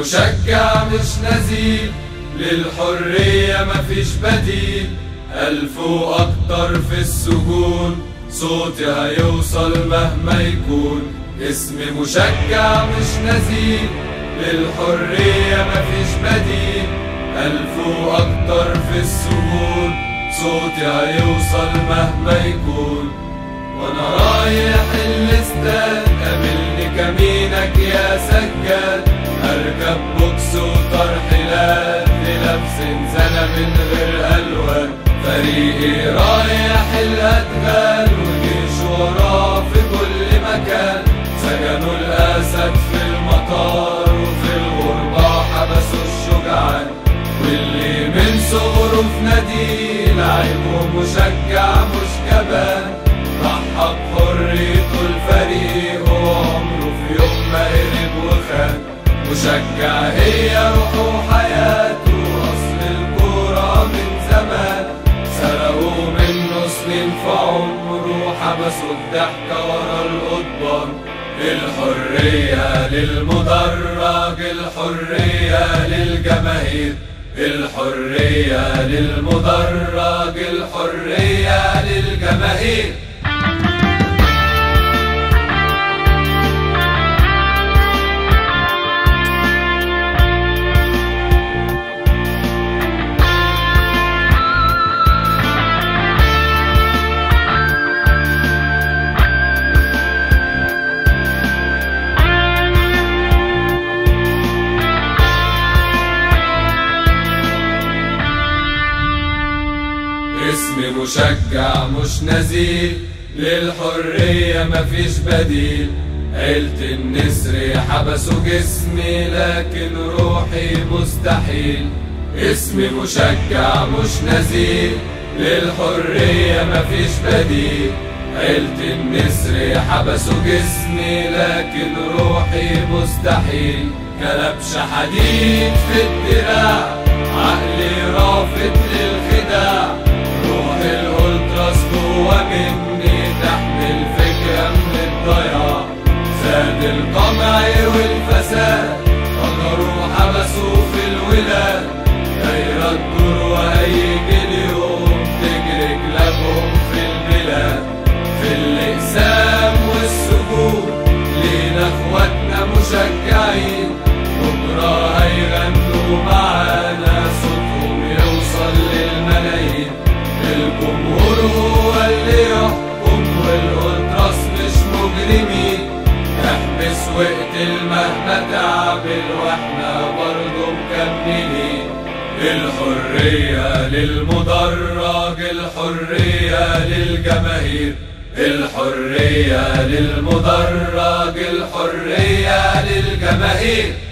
مشجع مش نزيل للحرية مفيش بديل ألف وأكتر في السجون صوتي هيوصل مهما يكون اسمي مشجع مش نزيل للحرية مفيش بديل ألف وأكتر في السجون صوتي هيوصل مهما يكون وانا رايح الاستاد قابلني كمينك يا سجاد اركب بوكس وترحيلات لنفس زنة من غير الوان فريقي رايح الادغال وجيش وراه في كل مكان سجنوا الاسد في المطار وفي الغربة حبسوا الشجعان واللي من صغره في نادي لعيب ومشجع مش جبان ضحى بحريته الفريق وعمره في يوم ما هرب وخان مشجع هي روحه وحياته أصل الكورة من زمان سرقوا منه سنين في عمره حبسوا الضحكة ورا القضبان الحرية للمدرج الحرية للجماهير الحرية للمدرج الحرية للجماهير اسمي مشجع مش نزيل للحرية مفيش بديل عيلة النسر حبسوا جسمي لكن روحي مستحيل اسمي مشجع مش نزيل للحرية مفيش بديل عيلة النسر حبسوا جسمي لكن روحي مستحيل كلبش حديد في الدراع عقلي رافض للخداع روح الالتراس جوا مني تحمل فكرة من الضياع زاد القمع والفساد قدروا حبسوا في الولاد دايرة الدور وهيجي اليوم تجري كلابهم في البلاد في الأقسام والسجون لينا اخواتنا مشجعين بكرة هيغنوا معانا صوتهم يوصل للملايين الجمهور هو اللي يحكم والألتراس مش مجرمين احبس واقتل مهما تعمل واحنا برضه مكملين الحرية للمدرج الحرية للجماهير الحرية للمدرج الحرية للجماهير